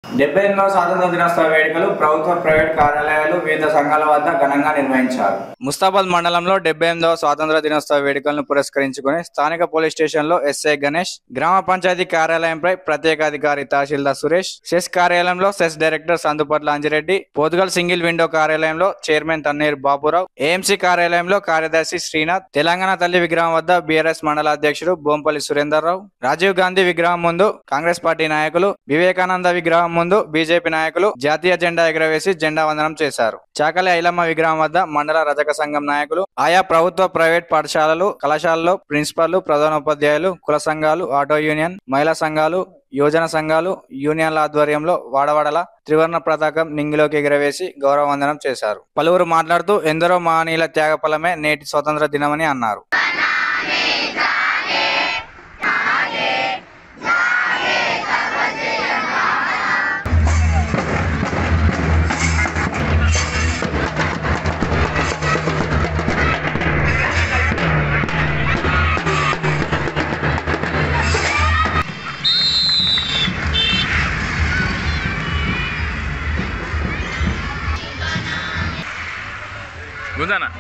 డెబ్బై ఎనిమిదవ స్వాతంత్ర దినోత్సవ వేడుకలు ప్రభుత్వ ప్రైవేట్ కార్యాలయాలు వివిధ సంఘాల వద్ద ఘనంగా నిర్వహించారు ముస్తాబాద్ మండలంలో డెబ్బై ఎనిమిదవ స్వాతంత్ర దినోత్సవ వేడుకలను పురస్కరించుకుని స్థానిక పోలీస్ స్టేషన్ లో ఎస్ఐ గణేష్ గ్రామ పంచాయతీ కార్యాలయంపై ప్రత్యేక అధికారి తహసీల్దార్ సురేష్ సెస్ కార్యాలయంలో cess director Sandupatla Anjireddy Pothugal single window కార్యాలయంలో చైర్మన్ తన్నీర్ బాబురావు ఏఎంసీ కార్యాలయంలో కార్యదర్శి శ్రీనాథ్ తెలంగాణ తల్లి విగ్రహం వద్ద బీఆర్ఎస్ మండల అధ్యక్షుడు బోంపల్లి సురేందర్రావు రాజీవ్ గాంధీ విగ్రహం ముందు కాంగ్రెస్ పార్టీ నాయకులు వివేకానంద విగ్రహం ముందు బీజేపీ నాయకులు జాతీయ జెండా ఎగురవేసి జెండా వందనం చేశారు చాకలి ఐలమ్మ విగ్రహం వద్ద మండల రజక సంఘం నాయకులు ఆయా ప్రభుత్వ ప్రైవేట్ పాఠశాలలు కళాశాలల్లో ప్రిన్సిపల్లు ప్రధానోపాధ్యాయులు కుల సంఘాలు ఆటో యూనియన్ మహిళా సంఘాలు యువజన సంఘాలు యూనియన్ల ఆధ్వర్యంలో వాడవాడల త్రివర్ణ పతాకం నింగిలోకి ఎగురవేసి గౌరవ వందనం చేశారు పలువురు మాట్లాడుతూ ఎందరో మహనీయుల త్యాగఫలమే నేటి స్వతంత్ర దినమని అన్నారు గుంజానా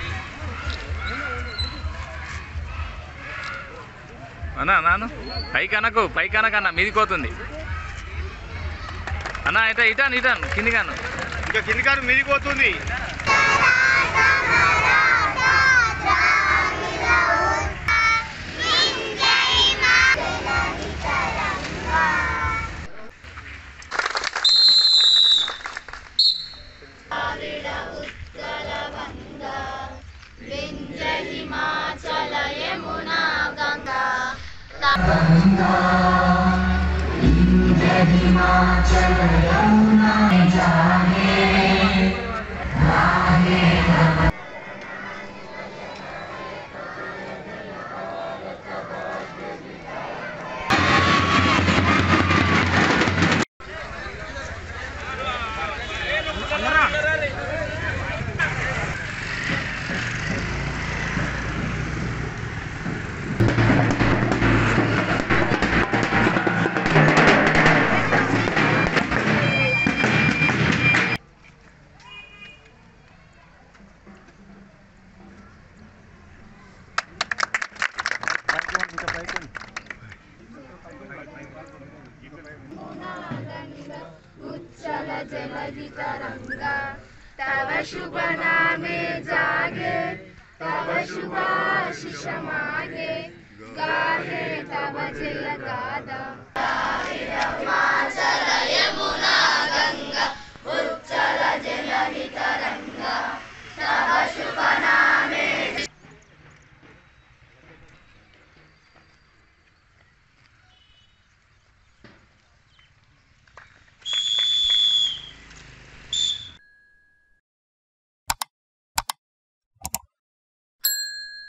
అన్నా నాను పైకి అనకు పైకి అనకన్నా మీది కోతుంది అన్నా ఇట ఇటాను ఇటాను కిందిగాను ఇంకా కింది కారు మీదికి పోతుంది उच्चल जलधि तरंगा तव शुभ नामे जागे तव शुभाशिष मागे गाहे तव जय गादा